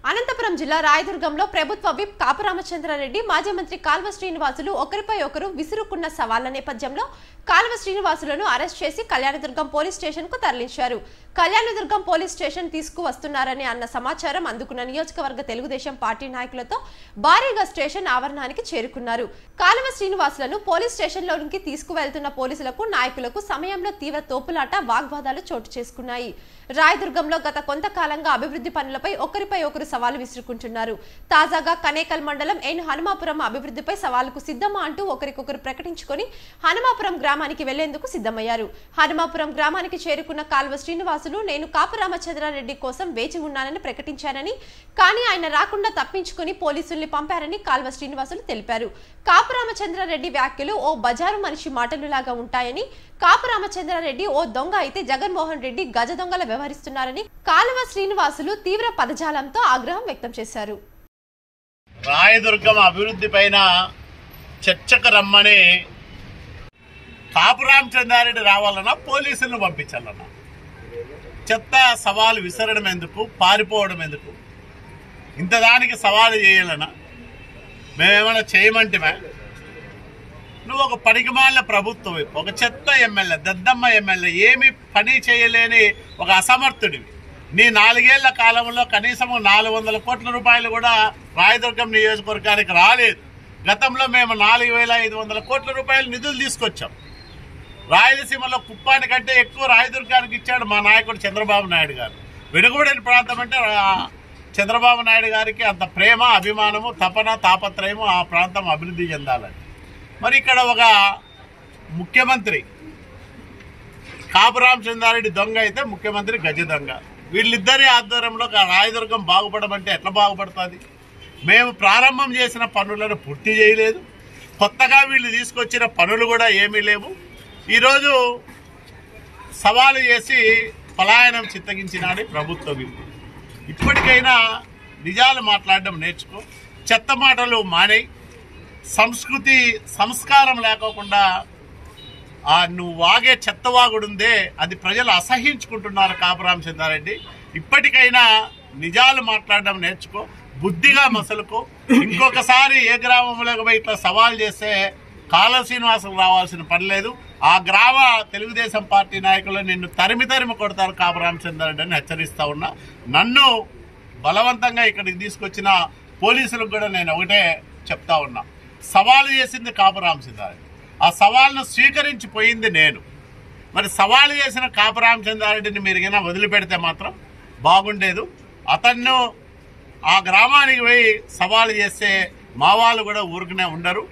అనంతపురం జిల్లా రాయదుర్గంలో ప్రభుత్వ విప్ కాపరామచంద్రారెడ్డి మాజీ మంత్రి కాల్వ శ్రీనివాసులు ఒకరిపై ఒకరు విసురుకున్న సవాళ్ల నేపథ్యంలో కాల్వ శ్రీనివాసులను అరెస్ట్ చేసి కళ్యాణదుర్గం పోలీస్ స్టేషన్ కు తరలించారు కళ్యాణదుర్గం పోలీస్ స్టేషన్ తీసుకువస్తున్నారని అన్న సమాచారం అందుకున్న నియోజకవర్గ తెలుగుదేశం పార్టీ నాయకులతో భారీగా స్టేషన్ ఆవరణానికి చేరుకున్నారు కాలువ శ్రీనివాసులను పోలీస్ స్టేషన్లోనికి తీసుకువెళ్తున్న పోలీసులకు నాయకులకు సమయంలో తీవ్ర తోపులాట వాగ్వాదాలు చోటు చేసుకున్నాయి రాయదుర్గంలో గత కొంతకాలంగా అభివృద్ధి పనులపై ఒకరిపై ఒకరు సవాలు విసురుకుంటున్నారు తాజాగా కనేకల్ మండలం ఎన్ హనుమాపురం అభివృద్ధిపై సవాలుకు సిద్ధమా అంటూ ఒకరికొకరు ప్రకటించుకొని హనుమాపురం గ్రామానికి వెళ్లేందుకు సిద్ధమయ్యారు హనుమాపురం గ్రామానికి చేరుకున్న కాల్వ శ్రీనివాసులు నేను కాపురామచంద్రారెడ్డి కోసం వేచి ఉన్నానని ప్రకటించానని కానీ ఆయన రాకుండా తప్పించుకుని పోలీసుల్ని పంపారని కాల్వ శ్రీనివాసులు తెలిపారు కాపురామచంద్రారెడ్డి వ్యాఖ్యలు ఓ బజారు మనిషి మాటలులాగా ఉంటాయని కాపురామచంద్రారెడ్డి ఓ దొంగ అయితే జగన్మోహన్ రెడ్డి గజ దొంగల వ్యవహరిస్తున్నారని కాలువ శ్రీనివాసులు తీవ్ర పదజాలంతో ఆగ్రహం వ్యక్తం చేశారు రాయదుర్గం అభివృద్ధి పైన చర్చకు రమ్మని కాపురాం చందారెడ్డి రావాలన్నా పోలీసులను పంపించాలన్నా చెత్త సవాలు విసరడం ఎందుకు పారిపోవడం ఎందుకు ఇంత దానికి సవాలు చేయాలన్నా మేమేమైనా చేయమంటేమే నువ్వు ఒక పనికిమాలిన ప్రభుత్వం ఒక చెత్త ఎమ్మెల్యే దద్దమ్మ ఎమ్మెల్యే ఏమి పని చేయలేని ఒక అసమర్థుడివి నీ నాలుగేళ్ల కాలంలో కనీసం నాలుగు వందల కోట్ల రూపాయలు కూడా రాయదుర్గం నియోజకవర్గానికి రాలేదు గతంలో మేము నాలుగు వేల ఐదు వందల కోట్ల రూపాయలు నిధులు తీసుకొచ్చాం రాయలసీమలో కుప్పానికంటే ఎక్కువ రాయదుర్గానికి ఇచ్చాడు మా నాయకుడు చంద్రబాబు నాయుడు గారు వెనుకబడిన ప్రాంతం అంటే రా- చంద్రబాబు నాయుడు గారికి అంత ప్రేమ అభిమానము తపన తాపత్రయము ఆ ప్రాంతం అభివృద్ధి చెందాలని మరి ఇక్కడ ఒక ముఖ్యమంత్రి కాపురాం చందారెడ్డి దొంగ అయితే ముఖ్యమంత్రి గజ దొంగ వీళ్ళిద్దరి ఆధ్వర్యంలో ఒక రాయదుర్గం బాగుపడమంటే ఎట్లా బాగుపడుతుంది మేము ప్రారంభం చేసిన పనులను పూర్తి చేయలేదు కొత్తగా వీళ్ళు తీసుకొచ్చిన పనులు కూడా ఏమీ లేవు ఈరోజు సవాలు చేసి పలాయనం చిత్తగించినాడు ప్రభుత్వం ఇది ఇప్పటికైనా నిజాలు మాట్లాడడం నేర్చుకో చెత్త మాటలు మానేయి సంస్కృతి సంస్కారం లేకోకుండా ఆ నువ్వు వాగే చెత్తవాగుడుందే అది ప్రజలు అసహించుకుంటున్నారు కాపురాం చందారెడ్డి ఇప్పటికైనా నిజాలు మాట్లాడడం నేర్చుకో బుద్ధిగా మసలుకో ఇంకొకసారి ఏ గ్రామంలోకి పోయి ఇట్లా సవాల్ చేస్తే కాల శ్రీనివాసులు రావాల్సిన పని లేదు ఆ గ్రామ తెలుగుదేశం పార్టీ నాయకులు నిన్ను తరిమి తరిమి కొడతారు కాపురాం చందారెడ్డి అని హెచ్చరిస్తా ఉన్నా నన్ను బలవంతంగా ఇక్కడికి తీసుకొచ్చిన పోలీసులకు కూడా నేను ఒకటే చెప్తా ఉన్నా సవాలు చేసింది కాపురాం చందారెడ్డి ఆ సవాల్ను స్వీకరించి పోయింది నేను మరి సవాలు చేసిన కాపురామచంద్రారెడ్డిని మీరు కన్నా వదిలిపెడితే మాత్రం బాగుండేదు అతన్ను ఆ గ్రామానికి పోయి సవాలు చేస్తే మా వాళ్ళు కూడా ఊరుకునే ఉండరు